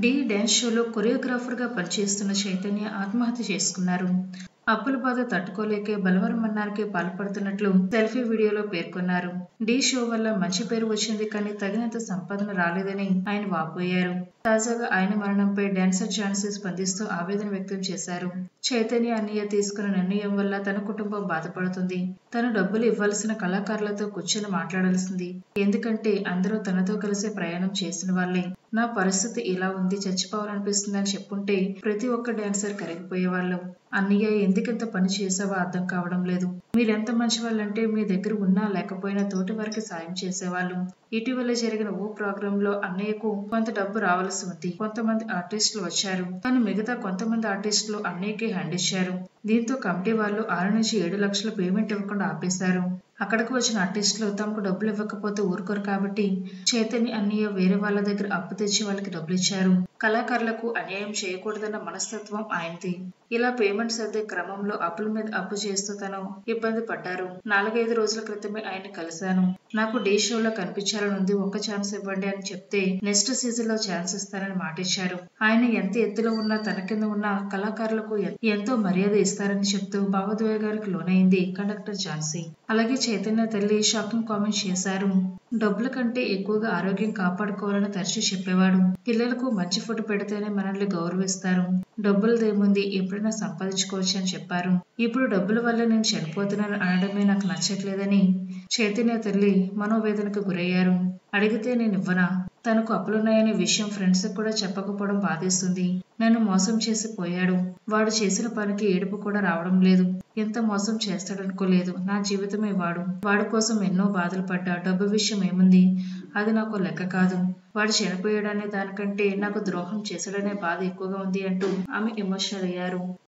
D dance షోలో కొరియోగ్రాఫర్గా పనిచేస్తున్న చైతన్య ఆత్మహత్య చేసుకున్నారు అప్పుల బాధ తట్టుకోలేకే బలవరం మన్నారికి పాల్పడుతున్నట్లు సెల్ఫీ వీడియోలో పేర్కొన్నారు డి షో వల్ల మంచి పేరు వచ్చింది కానీ తగినంత సంపాదన రాలేదని ఆయన వాపోయారు తాజాగా ఆయన మరణంపై డాన్సర్ ఝాన్సీ స్పందిస్తూ ఆవేదన వ్యక్తం చేశారు చైతన్య అన్నయ్య తీసుకున్న నిర్ణయం వల్ల తన కుటుంబం బాధపడుతుంది తను డబ్బులు ఇవ్వాల్సిన కళాకారులతో కూర్చొని మాట్లాడాల్సింది ఎందుకంటే అందరూ తనతో కలిసి ప్రయాణం చేసిన వాళ్ళే నా పరిస్థితి ఇలా ఉంది చచ్చిపోవాలనిపిస్తుందని చెప్పుంటే ప్రతి ఒక్క డాన్సర్ కరిగిపోయేవాళ్ళు అన్నయ్య ఎందుకంత పని చేసావో అర్థం కావడం లేదు మీరెంత మంచి వాళ్ళంటే మీ దగ్గర ఉన్నా లేకపోయినా తోటి వారికి సాయం చేసేవాళ్ళు ఇటీవల జరిగిన ఓ ప్రోగ్రామ్ లో అన్నయ్యకు కొంత డబ్బు రావాల్సి ఉంది కొంతమంది ఆర్టిస్టులు వచ్చారు కానీ మిగతా కొంతమంది ఆర్టిస్టులు అన్నయ్యకి హ్యాండ్ ఇచ్చారు దీంతో కమిటీ వాళ్ళు ఆరు నుంచి ఏడు లక్షల పేమెంట్ ఇవ్వకుండా ఆపేశారు అక్కడికి వచ్చిన ఆర్టిస్టులు తమకు డబ్బులు ఇవ్వకపోతే ఊరుకోరు కాబట్టి చైతన్య అన్నయ్య వేరే వాళ్ళ దగ్గర అప్పు తెచ్చి వాళ్ళకి డబ్బులు ఇచ్చారు కళాకారులకు అన్యాయం చేయకూడదన్న మనస్తత్వం ఆయనది ఇలా పేమెంట్స్ అద్దే క్రమంలో అప్పుల మీద అప్పు చేస్తూ తను ఇబ్బంది పడ్డారు నాలుగైదు రోజుల క్రితమే ఆయన కలిశాను నాకు డే షోలో కనిపించాలని ఉంది ఒక్క ఛాన్స్ ఇవ్వండి అని చెప్తే నెక్స్ట్ సీజన్ లో ఛాన్స్ ఇస్తారని మాటిచ్చారు ఆయన ఎంత ఎత్తులో ఉన్నా తన కింద ఉన్న కళాకారులకు ఎంతో మర్యాద ఇస్తారని చెప్తూ భావోద్వేగాలకు లోనైంది కండక్టర్ ఝాన్సీ అలాగే చైతన్య తల్లి షాకింగ్ కామెంట్స్ చేశారు డబ్బుల కంటే ఎక్కువగా ఆరోగ్యం కాపాడుకోవాలని తరచూ చెప్పేవాడు పిల్లలకు మంచి ఫుడ్ పెడితేనే మనల్ని గౌరవిస్తారు డబ్బులదేముంది ఎప్పుడైనా సంపాదించుకోవచ్చు అని చెప్పారు ఇప్పుడు డబ్బుల వల్ల నేను చనిపోతున్నాను అనడమే నాకు నచ్చట్లేదని చైతన్య తల్లి మనోవేదనకు గురయ్యారు అడిగితే నేను ఇవ్వనా తనకు అప్పులున్నాయనే విషయం ఫ్రెండ్స్ కూడా చెప్పకపోవడం బాధేస్తుంది నన్ను మోసం చేసి పోయాడు వాడు చేసిన పనికి ఏడుపు కూడా రావడం లేదు ఎంత మోసం చేస్తాడనుకోలేదు నా జీవితమే వాడు వాడి కోసం ఎన్నో బాధలు పడ్డా డబ్బు విషయం ఏముంది అది నాకు లెక్క కాదు వాడు చనిపోయాడనే దానికంటే నాకు ద్రోహం చేశాడనే బాధ ఎక్కువగా ఉంది అంటూ ఆమె ఎమోషనల్ అయ్యారు